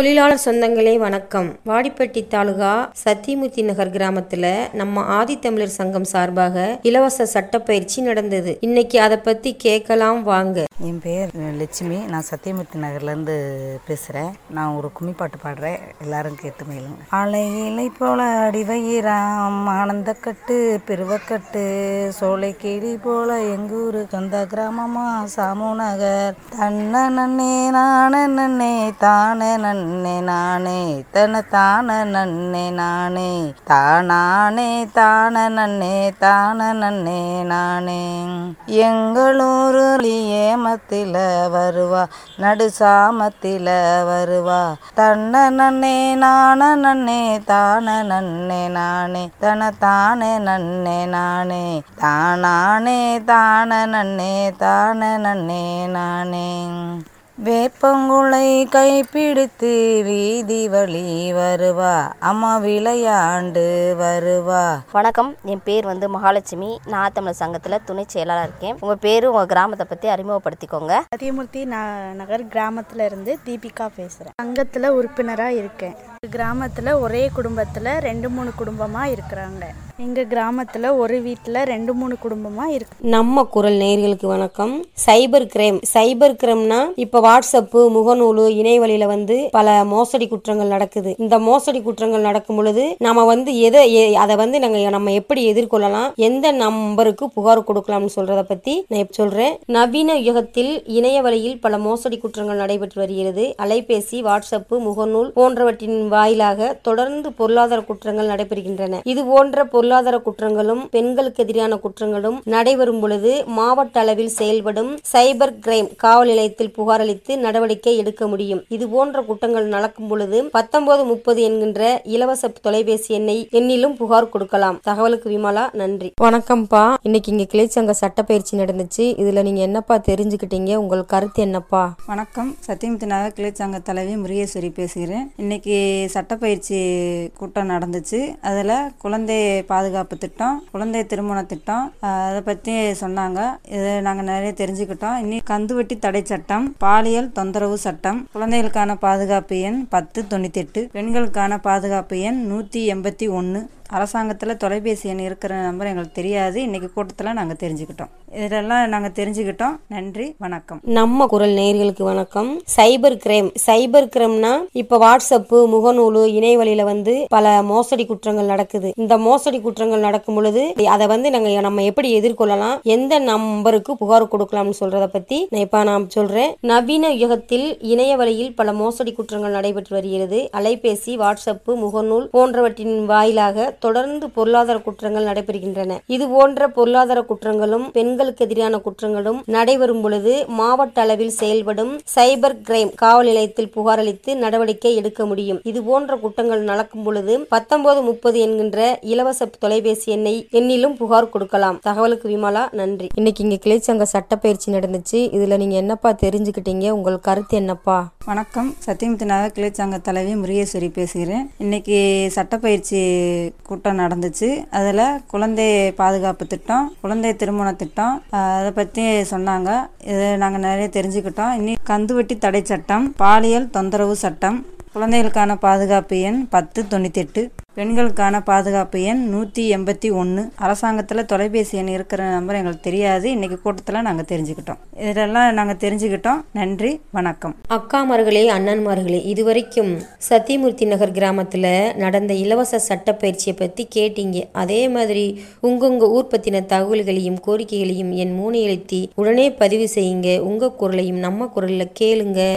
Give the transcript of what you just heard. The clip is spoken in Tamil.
தொழிலாளர் சொந்தங்களே வணக்கம் வாடிப்பட்டி தாலுகா சத்தியமூர்த்தி நகர் கிராமத்துல நம்ம ஆதித்தமிழர் சங்கம் சார்பாக இலவச சட்டப்பயிற்சி நடந்தது இன்னைக்கு அதை பத்தி கேட்கலாம் வாங்க என் பேர் லட்சுமி நான் சத்தியமூர்த்தி நகர்லேருந்து பேசுகிறேன் நான் ஒரு கும்மி பாட்டு பாடுறேன் எல்லாரும் கேட்டு மேலுங்க அலை இலை போல அடிவயிறாம் ஆனந்தக்கட்டு பெருவக்கட்டு சோலை கிளி போல எங்கூரு கந்த கிராமமா சாமு நகர் தன்ன நன்னே நான நன்னே தானே நன்னே நானே தன தான நன்னே நானே தானானே தான நன்னே தான நன்னே நானே எங்களூரு ஏமத்தில வருவா நடு சாமத்தில வருவா தன்ன நன்னே நான நன்னே தான நன்னே நானே தன தானே நன்னே நானே தானானே தான நன்னே தான நன்னே நானே வேப்பங்குளை கைப்பிடித்து வீதி வழி வருவா அம்மா விளையாண்டு வருவா வணக்கம் என் பேர் வந்து மகாலட்சுமி நான் தமிழர் சங்கத்தில் துணை செயலாளர் இருக்கேன் உங்கள் பேர் உங்கள் கிராமத்தை பற்றி அறிமுகப்படுத்திக்கோங்க சத்தியமூர்த்தி ந நகர் கிராமத்துல இருந்து தீபிகா பேசுகிறேன் சங்கத்தில் உறுப்பினராக இருக்கேன் கிராமத்தில் ஒரே குடும்பத்தில் ரெண்டு மூணு குடும்பமாக இருக்கிறாங்க எங்கள் கிராமத்தில் ஒரு வீட்டில் ரெண்டு மூணு குடும்பமாக இருக்கு நம்ம குரல் நேயர்களுக்கு வணக்கம் சைபர் கிரைம் சைபர் கிரைம்னா இப்ப வாட்ஸ்அப் முகநூலு இணையவழியில வந்து பல மோசடி குற்றங்கள் நடக்குது இந்த மோசடி குற்றங்கள் நடக்கும் பொழுது நாம வந்து எதை எ- அதை வந்து நாங்க நம்ம எப்படி எதிர்கொள்ளலாம் எந்த நம்பருக்கு புகார் கொடுக்கலாம்னு சொல்றத பத்தி நான் இப்ப சொல்றேன் நவீன யுகத்தில் இணைய வழியில் பல மோசடி குற்றங்கள் நடைபெற்று வருகிறது அலைபேசி வாட்ஸ்அப் முகநூல் போன்றவற்றின் வாயிலாக தொடர்ந்து பொருளாதார குற்றங்கள் நடைபெறுகின்றன இது போன்ற பொருளாதார குற்றங்களும் பெண்களுக்கு எதிரான குற்றங்களும் நடைபெறும் பொழுது மாவட்ட அளவில் செயல்படும் சைபர் கிரைம் காவல் நிலையத்தில் புகார் அளித்து நடவடிக்கை எடுக்க முடியும் இது போன்ற குற்றங்கள் நடக்கும் பொழுது பத்தொன்பது முப்பது என்கின்ற இலவச தொலைபேசி எண்ணை எண்ணிலும் புகார் கொடுக்கலாம் தகவலுக்கு விமலா நன்றி வணக்கம்ப்பா இன்னைக்கு இங்க கிளைச்சங்க சட்டப்பயிற்சி நடந்துச்சு இதுல நீங்க என்னப்பா தெரிஞ்சுக்கிட்டீங்க உங்கள் கருத்து என்னப்பா வணக்கம் சத்தியமூர்த்தி நகர் கிளைச்சங்க தலைவி முருகேஸ்வரி பேசுகிறேன் இன்னைக்கு சட்டப்பயிற்சி கூட்டம் நடந்துச்சு அதில் குழந்தை பாதுகாப்பு திட்டம் குழந்தை திருமண திட்டம் ஆஹ் அதை பற்றி சொன்னாங்க இதை நாங்கள் நிறைய தெரிஞ்சுக்கிட்டோம் இனி கந்துவட்டி தடை சட்டம் பாலியல் தொந்தரவு சட்டம் குழந்தைகளுக்கான பாதுகாப்பு எண் பத்து தொண்ணூத்தெட்டு பெண்களுக்கான பாதுகாப்பு எண் நூற்றி எண்பத்தி ஒன்று அரசாங்கத்தில் தொலைபேசி எண் இருக்கிற நம்பர் எங்களுக்கு தெரியாது இன்னைக்கு கூட்டத்தில் நாங்கள் தெரிஞ்சுக்கிட்டோம் இதெல்லாம் நாங்கள் தெரிஞ்சுக்கிட்டோம் நன்றி வணக்கம் நம்ம குரல் நேயர்களுக்கு வணக்கம் சைபர் கிரைம் சைபர் கிரைம்னா இப்ப வாட்ஸ்அப் முகநூலு இணையவழியில வந்து பல மோசடி குற்றங்கள் நடக்குது இந்த மோசடி குற்றங்கள் நடக்கும் பொழுது அதை வந்து நாங்க நம்ம எப்படி எதிர்கொள்ளலாம் எந்த நம்பருக்கு புகார் கொடுக்கலாம்னு சொல்றத பத்தி நான் இப்ப நான் சொல்றேன் நவீன யுகத்தில் இணைய வழியில் பல மோசடி குற்றங்கள் நடைபெற்று வருகிறது அலைபேசி வாட்ஸ்அப் முகநூல் போன்றவற்றின் வாயிலாக தொடர்ந்து பொருளாதார குற்றங்கள் நடைபெறுகின்றன இது போன்ற பொருளாதார குற்றங்களும் பெண்களுக்கு எதிரான குற்றங்களும் நடைபெறும் பொழுது மாவட்ட அளவில் செயல்படும் சைபர் கிரைம் காவல் நிலையத்தில் புகார் அளித்து நடவடிக்கை எடுக்க முடியும் இது போன்ற குற்றங்கள் நடக்கும் பொழுது பத்தொன்பது முப்பது என்கின்ற இலவச தொலைபேசி எண்ணை எண்ணிலும் புகார் கொடுக்கலாம் தகவலுக்கு விமலா நன்றி இன்னைக்கு இங்க கிளைச்சங்க சட்டப்பயிற்சி நடந்துச்சு இதுல நீங்க என்னப்பா தெரிஞ்சுக்கிட்டீங்க உங்கள் கருத்து என்னப்பா வணக்கம் சத்தியமூர்த்தி நகர் கிளைச்சங்க தலைவி முருகேஸ்வரி பேசுகிறேன் இன்னைக்கு சட்டப்பயிற்சி கூட்டம் நடந்துச்சு அதில் குழந்தை பாதுகாப்பு திட்டம் குழந்தை திருமண திட்டம் ஆஹ் அதை பற்றி சொன்னாங்க இதை நாங்கள் நிறைய தெரிஞ்சுக்கிட்டோம் இனி கந்துவட்டி தடை சட்டம் பாலியல் தொந்தரவு சட்டம் குழந்தைகளுக்கான பாதுகாப்பு எண் பத்து தொண்ணூத்தெட்டு பெண்களுக்கான பாதுகாப்பு எண் நூற்றி எண்பத்தி ஒன்று அரசாங்கத்தில் தொலைபேசி எண் இருக்கிற நம்பர் எங்களுக்கு தெரியாது இன்னைக்கு கூட்டத்தில் நாங்கள் தெரிஞ்சுக்கிட்டோம் இதெல்லாம் நாங்கள் தெரிஞ்சுக்கிட்டோம் நன்றி வணக்கம் அக்காமார்களே அண்ணன்மார்களே இதுவரைக்கும் சத்தியமூர்த்தி நகர் கிராமத்தில் நடந்த இலவச சட்டப்பயிற்சியை பற்றி கேட்டீங்க அதே மாதிரி உங்கவுங்க ஊர் பற்றின தகவல்களையும் கோரிக்கைகளையும் என் மூனை எழுத்தி உடனே பதிவு செய்யுங்க உங்கள் குரலையும் நம்ம குரலில் கேளுங்க